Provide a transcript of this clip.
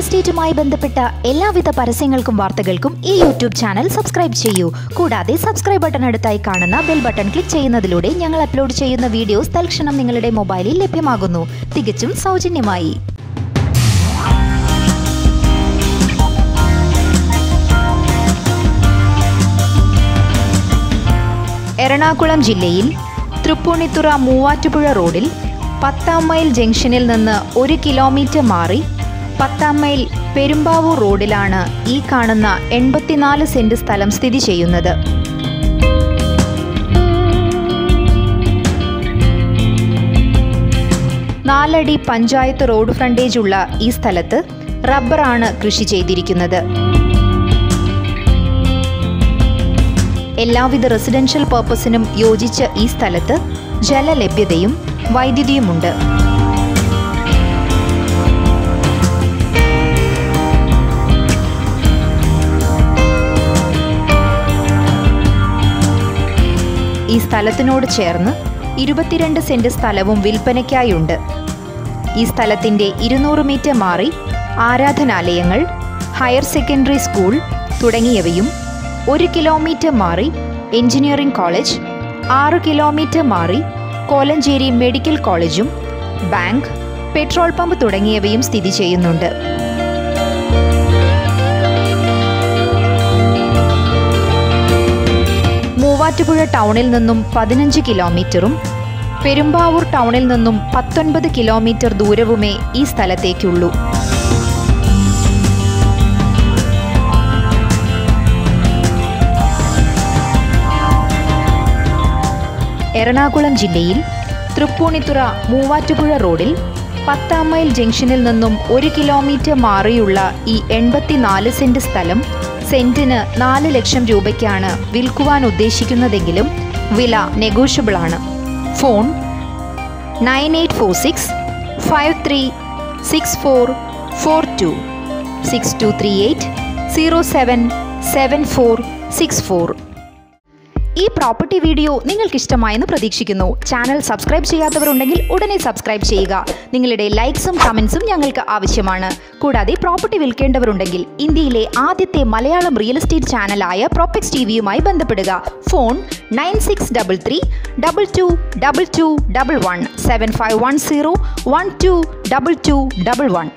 എസ്റ്റേറ്റുമായി ബന്ധപ്പെട്ട എല്ലാവിധ പരസ്യങ്ങൾക്കും വാർത്തകൾക്കും ഈ യൂട്യൂബ് ചാനൽ സബ്സ്ക്രൈബ് ചെയ്യൂ കൂടാതെ സബ്സ്ക്രൈബ് ബട്ടൺ അടുത്തായി കാണുന്ന ബെൽ ബട്ടൺ ക്ലിക്ക് ചെയ്യുന്നതിലൂടെ ഞങ്ങൾ അപ്ലോഡ് ചെയ്യുന്ന വീഡിയോസ് തൽക്ഷണം നിങ്ങളുടെ മൊബൈലിൽ ലഭ്യമാകുന്നു തികച്ചും സൗജന്യമായി എറണാകുളം ജില്ലയിൽ തൃപ്പൂണിത്തുറ മൂവാറ്റുപുഴ റോഡിൽ പത്താം മൈൽ ജംഗ്ഷനിൽ നിന്ന് ഒരു കിലോമീറ്റർ മാറി പത്താം മൈൽ പെരുമ്പാവൂർ റോഡിലാണ് ഈ കാണുന്ന എൺപത്തിനാല് സെന്റ് സ്ഥലം സ്ഥിതി ചെയ്യുന്നത് നാലടി പഞ്ചായത്ത് റോഡ് ഫ്രണ്ടേജ് ഉള്ള ഈ സ്ഥലത്ത് റബ്ബറാണ് കൃഷി ചെയ്തിരിക്കുന്നത് എല്ലാവിധ റെസിഡൻഷ്യൽ പർപ്പസിനും യോജിച്ച ഈ സ്ഥലത്ത് ജലലഭ്യതയും വൈദ്യുതിയുമുണ്ട് ഈ സ്ഥലത്തിനോട് ചേർന്ന് ഇരുപത്തിരണ്ട് സെന്റ് സ്ഥലവും വിൽപ്പനയ്ക്കായുണ്ട് ഈ സ്ഥലത്തിന്റെ ഇരുന്നൂറ് മീറ്റർ മാറി ആരാധനാലയങ്ങൾ ഹയർ സെക്കൻഡറി സ്കൂൾ തുടങ്ങിയവയും ഒരു കിലോമീറ്റർ മാറി എഞ്ചിനീയറിംഗ് കോളേജ് ആറ് കിലോമീറ്റർ മാറി കോലഞ്ചേരി മെഡിക്കൽ കോളേജും ബാങ്ക് പെട്രോൾ പമ്പ് തുടങ്ങിയവയും സ്ഥിതി ചെയ്യുന്നുണ്ട് മൂവാറ്റുപുഴ ടൗണിൽ നിന്നും പതിനഞ്ച് കിലോമീറ്ററും പെരുമ്പാവൂർ ടൗണിൽ നിന്നും പത്തൊൻപത് കിലോമീറ്റർ ദൂരവുമേ ഈ സ്ഥലത്തേക്കുള്ളൂ എറണാകുളം ജില്ലയിൽ തൃപ്പൂണിത്തുറ മൂവാറ്റുപുഴ റോഡിൽ പത്താം മൈൽ ജംഗ്ഷനിൽ നിന്നും ഒരു കിലോമീറ്റർ മാറിയുള്ള ഈ എൺപത്തിനാല് സെന്റ് സ്ഥലം സെന്റിന് നാല് ലക്ഷം രൂപയ്ക്കാണ് വിൽക്കുവാൻ ഉദ്ദേശിക്കുന്നതെങ്കിലും വില നെഗോഷ്യബിൾ ആണ് phone nine eight four six five three six four four two six two three eight zero seven seven four six four ഈ പ്രോപ്പർട്ടി വീഡിയോ നിങ്ങൾക്ക് ഇഷ്ടമായെന്ന് പ്രതീക്ഷിക്കുന്നു ചാനൽ സബ്സ്ക്രൈബ് ചെയ്യാത്തവരുണ്ടെങ്കിൽ ഉടനെ സബ്സ്ക്രൈബ് ചെയ്യുക നിങ്ങളുടെ ലൈക്സും കമൻസും ഞങ്ങൾക്ക് ആവശ്യമാണ് കൂടാതെ പ്രോപ്പർട്ടി വിൽക്കേണ്ടവരുണ്ടെങ്കിൽ ഇന്ത്യയിലെ ആദ്യത്തെ മലയാളം റിയൽ എസ്റ്റേറ്റ് ചാനലായ പ്രോപ്പക്സ് ടി വിയുമായി ബന്ധപ്പെടുക phone nine six double three double two double two double one seven five one zero one two double two double one